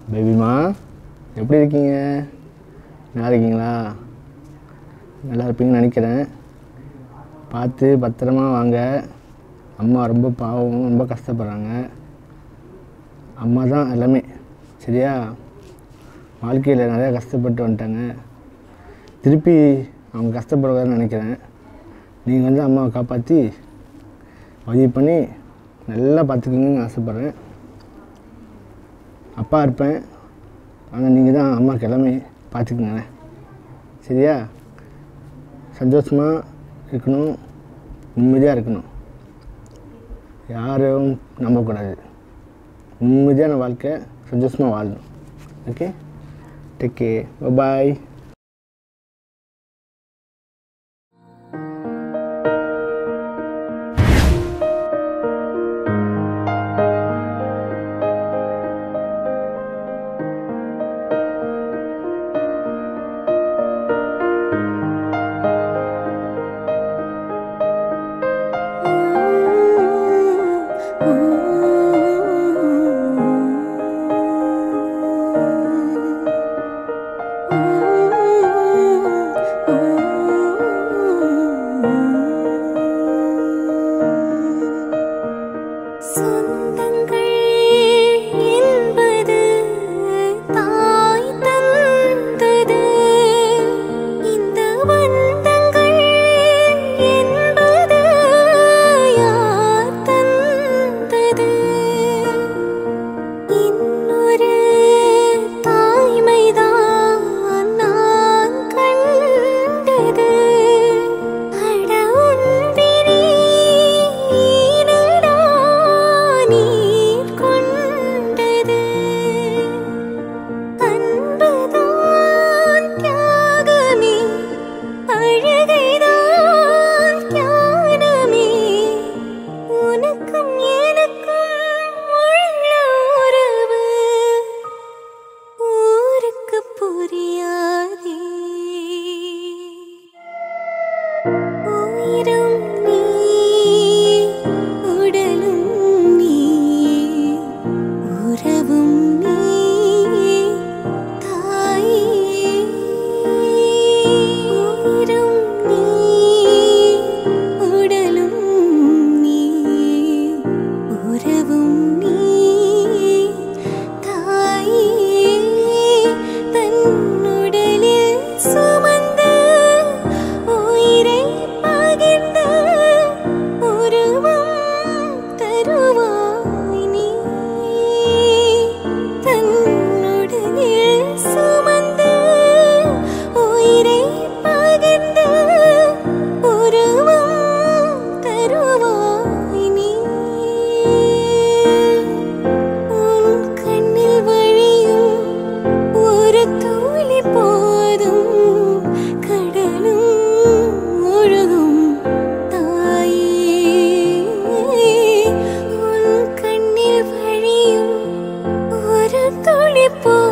பேபிமா எப்படி இருக்கீங்க நல்லா இருக்கீங்களா நல்லா இருப்பீங்கன்னு நினைக்கிறேன் பார்த்து பத்திரமா வாங்க அம்மா ரொம்ப பாவம் ரொம்ப கஷ்டப்படுறாங்க அம்மா தான் எல்லாமே சரியா வாழ்க்கையில் நிறையா கஷ்டப்பட்டு வந்துட்டாங்க திருப்பி அவங்க கஷ்டப்படுவாங்கன்னு நினைக்கிறேன் நீங்கள் வந்து அம்மாவை காப்பாற்றி உதவி பண்ணி நல்லா பார்த்துக்கிங்கன்னு ஆசைப்பட்றேன் அப்பா இருப்பேன் ஆனால் நீங்கள் தான் அம்மாவுக்கு எல்லாமே பார்த்துக்குங்க சரியா சந்தோஷமாக இருக்கணும் நிம்மதியாக இருக்கணும் யாரும் நம்பக்கூடாது நிம்மதியான வாழ்க்கை சந்தோஷமாக வாழணும் ஓகே டேக் கே பாய் சொந்தங்கள் என்பது தாய் தந்தது இந்த பந்தங்கள் என்பது யார் தந்தது இன்னொரு தாய்மைதான் நான் கண்டது அட உன்பிரி ஈனடா நீர் கொண்டது அன்புதான் தியாகமே அழகைதான் ஞானமே உனக்கும் எனக்கும் உள்ள உறவு ஊருக்கு புரியாதே உயிரும் நீ உடலும் நீ உறவும் நீ தாயே உயிரும் நீ உடலும் நீ உறவும் நீ தாயே தன்னுடலில் சுமந்த உயிரை பகிர்ந்த உருவம் தருவாய் நீ தன்னுடலில் சுமந்த உயிரை பகிர்ந்த உருவம் தருவாய் நீ உன் கண்ணில் வழியும் ஒரு துளி போதும் கடலும் முழுகும் தாயே உன் கண்ணில் வழியும் ஒரு துளி போதும்